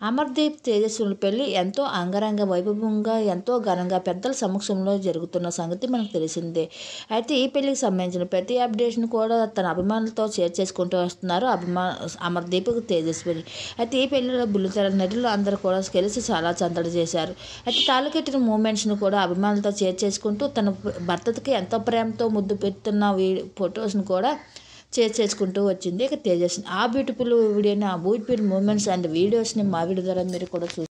అమర్దీప్ తేజస్వుల పెళ్లి ఎంతో అంగరంగ వైభవంగా ఎంతో ఘనంగా పెద్దల సమక్షంలో జరుగుతున్న సంగతి మనకు తెలిసిందే అయితే ఈ పెళ్లికి సంబంధించిన ప్రతి అప్డేట్ను కూడా తన అభిమానులతో షేర్ చేసుకుంటూ వస్తున్నారు అభిమా అమర్దీప్ తేజస్విని అయితే ఈ పెళ్లిలో బుల్లితెర నటులు అందరూ కూడా కలిసి చాలా సందడి చేశారు అయితే తాళుకెట్టిన మూమెంట్స్ను కూడా అభిమానులతో షేర్ చేసుకుంటూ తన భర్తకి ఎంతో ప్రేమతో ముద్దు పెడుతున్న వీ ఫొటోస్ను కూడా షేర్ చేసుకుంటూ వచ్చింది ఇక తేజస్విని ఆ బ్యూటిఫుల్ వీడియోని ఆ బ్యూటిఫుల్ మూమెంట్స్ అండ్ వీడియోస్ని మా వీడియో ద్వారా మీరు కూడా చూ